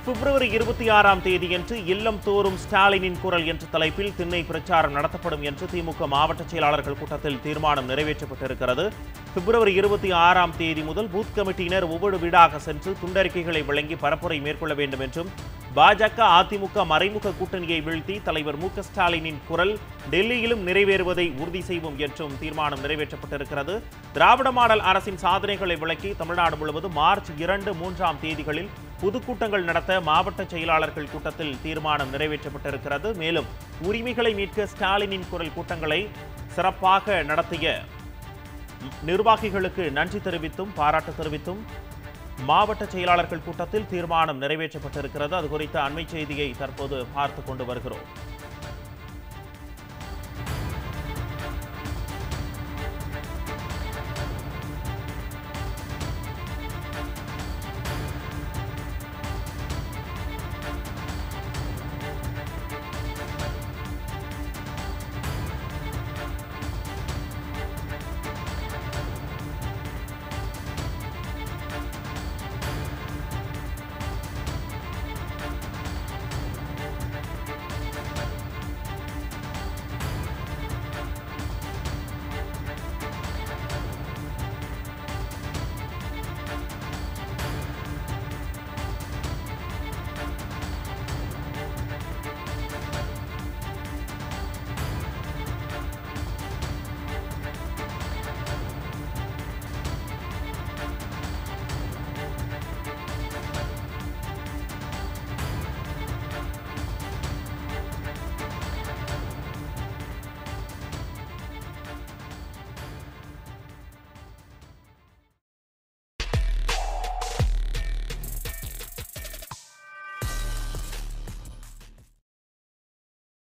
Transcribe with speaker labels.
Speaker 1: பிப்ரவரி இருபத்தி ஆறாம் தேதியன்று இல்லம் தோறும் ஸ்டாலினின் குரல் என்ற தலைப்பில் திண்ணை பிரச்சாரம் நடத்தப்படும் என்று திமுக மாவட்ட செயலாளர்கள் கூட்டத்தில் தீர்மானம் நிறைவேற்றப்பட்டிருக்கிறது பிப்ரவரி இருபத்தி ஆறாம் தேதி முதல் பூத் கமிட்டியினர் ஒவ்வொரு வீடாக சென்று துண்டறிக்கைகளை வழங்கி பரப்புரை மேற்கொள்ள வேண்டும் என்றும் பாஜக அதிமுக மறைமுக கூட்டணியை வீழ்த்தி தலைவர் மு க ஸ்டாலினின் குரல் டெல்லியிலும் நிறைவேறுவதை உறுதி செய்வோம் என்றும் தீர்மானம் நிறைவேற்றப்பட்டிருக்கிறது திராவிட மாடல் அரசின் சாதனைகளை விளக்கி தமிழ்நாடு முழுவதும் மார்ச் இரண்டு மூன்றாம் தேதிகளில் பொதுக்கூட்டங்கள் நடத்த மாவட்ட செயலாளர்கள் கூட்டத்தில் தீர்மானம் நிறைவேற்றப்பட்டிருக்கிறது மேலும் உரிமைகளை மீட்க ஸ்டாலினின் குரல் கூட்டங்களை சிறப்பாக நடத்திய நிர்வாகிகளுக்கு நன்றி தெரிவித்தும் பாராட்டு தெரிவித்தும் மாவட்ட செயலாளர்கள் கூட்டத்தில் தீர்மானம் நிறைவேற்றப்பட்டிருக்கிறது அது குறித்த அண்மை செய்தியை தற்போது பார்த்து கொண்டு வருகிறோம்